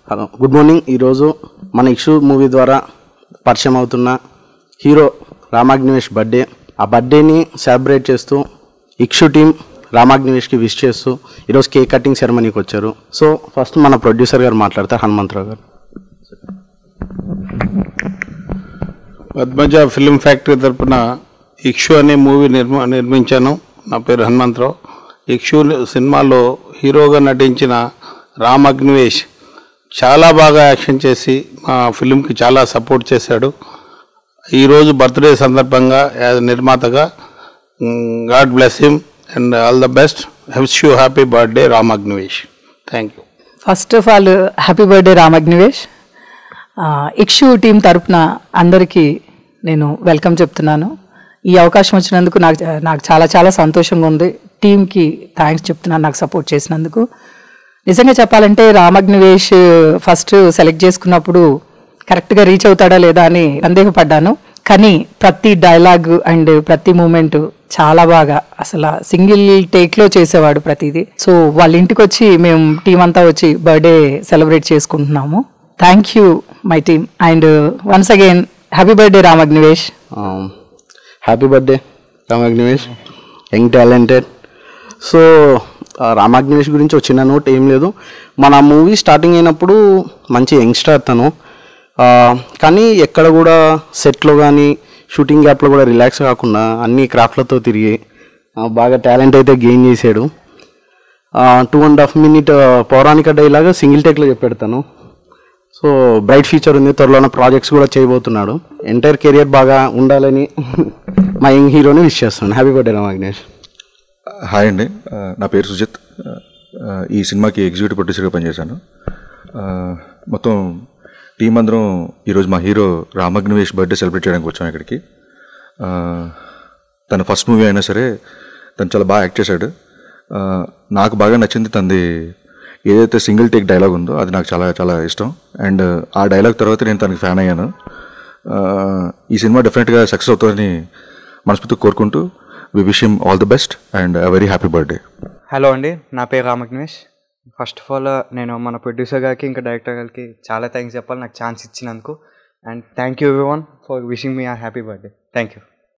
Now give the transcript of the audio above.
hello good morning ఈరోజు మన ఇక్షు movie ద్వారా పరిచయం అవుతున్న హీరో రామాగ్నివేష్ బర్త్డే ఆ బర్త్డేని సెలబ్రేట్ చేస్తూ ఇక్షు టీం రామాగ్నివేష్కి విష్ చేస్తూ ఈరోజు కేక్ కటింగ్ సెరమనీకి వచ్చారు సో ఫస్ట్ మన ప్రొడ్యూసర్ గారు మాట్లాడతారు హనుమంతరావు గారు పద్మజ ఫిల్మ్ ఫ్యాక్టరీ తరపున ఇక్షు అనే మూవీ నిర్మ నిర్మించాను నా పేరు హనుమంతరావు ఇక్షు సినిమాలో హీరోగా నటించిన రామ్ అగ్నివేష్ చాలా బాగా యాక్షన్ చేసి మా ఫిల్మ్కి చాలా సపోర్ట్ చేశాడు ఈరోజు బర్త్డే సందర్భంగా యాజ్ నిర్మాతగా god bless him and all the best హెవ్స్ you happy birthday Ram Agnivesh thank you first of all happy birthday Ramagnivesh ఆ, ఇక్షు టీం తరపున అందరికీ నేను వెల్కమ్ చెప్తున్నాను ఈ అవకాశం వచ్చినందుకు నాకు నాకు చాలా చాలా సంతోషంగా ఉంది టీంకి థ్యాంక్స్ చెప్తున్నాను నాకు సపోర్ట్ చేసినందుకు నిజంగా చెప్పాలంటే రామగ్నివేష్ ఫస్ట్ సెలెక్ట్ చేసుకున్నప్పుడు కరెక్ట్గా రీచ్ అవుతాడా లేదా అని సందేహపడ్డాను కానీ ప్రతి డైలాగ్ అండ్ ప్రతి మూమెంట్ చాలా బాగా అసలు సింగిల్ టేక్ లో చేసేవాడు ప్రతిదీ సో వాళ్ళ ఇంటికి వచ్చి మేము టీం అంతా వచ్చి బర్త్డే సెలబ్రేట్ చేసుకుంటున్నాము thank you my team and once again happy birthday Ramagnivesh happy birthday Ramagnivesh young talented so ఆ, రామాగ్నివేష్ గురించి ఒక చిన్న నోట్ ఏం లేదు మన మూవీ స్టార్టింగ్ అయినప్పుడు మంచి యంగ్స్టర్ తను ఆ, కానీ ఎక్కడ కూడా సెట్లో కానీ షూటింగ్ గ్యాప్లో కూడా రిలాక్స్ కాకుండా అన్ని క్రాఫ్ట్లతో తిరిగి ఆ, బాగా టాలెంట్ అయితే గెయిన్ చేశాడు టూ అండ్ హాఫ్ మినిట్ పౌరాణిక డైలాగ్ సింగిల్ టేక్లో చెప్పాడు తను సో బ్రైట్ ఫ్యూచర్ ఉంది త్వరలోనే ప్రాజెక్ట్స్ కూడా చేయబోతున్నాడు ఎంటైర్ కెరియర్ బాగా ఉండాలని మా యంగ్ హీరోని విష్ చేస్తున్నాను హ్యాపీ బర్త్డే రామాగ్నేష్ హాయ్ అండి ఆ, నా పేరు సుజిత్ ఆ, ఈ సినిమాకి ఎగ్జిక్యూటివ్ ప్రొడ్యూసర్గా పనిచేశాను ఆ, మొత్తం టీం అందరం ఈరోజు మా హీరో రామగ్నివేష్ బర్త్డే సెలబ్రేట్ చేయడానికి వచ్చాం ఇక్కడికి ఆ, తన ఫస్ట్ మూవీ అయినా సరే తను చాలా బాగా యాక్ట్ చేశాడు ఆ, నాకు బాగా నచ్చింది తనది ఏదైతే సింగిల్ టేక్ డైలాగ్ ఉందో అది నాకు చాలా చాలా ఇష్టం అండ్ ఆ డైలాగ్ తర్వాత నేను తనకి ఫ్యాన్ అయ్యాను ఆ, ఈ సినిమా డెఫినెట్గా సక్సెస్ అవుతుందని మనస్ఫూర్తిగా కోరుకుంటూ we wish him all the best and very happy birthday hello అండి నా పేరు రామగ్నేష్ ఫస్ట్ ఆఫ్ ఆల్ నేను మన ప్రొడ్యూసర్ గారికి ఇంకా డైరెక్టర్ గారికి చాలా థ్యాంక్స్ చెప్పాలి నాకు ఛాన్స్ ఇచ్చినందుకు and thank you everyone for wishing me uh happy birthday thank you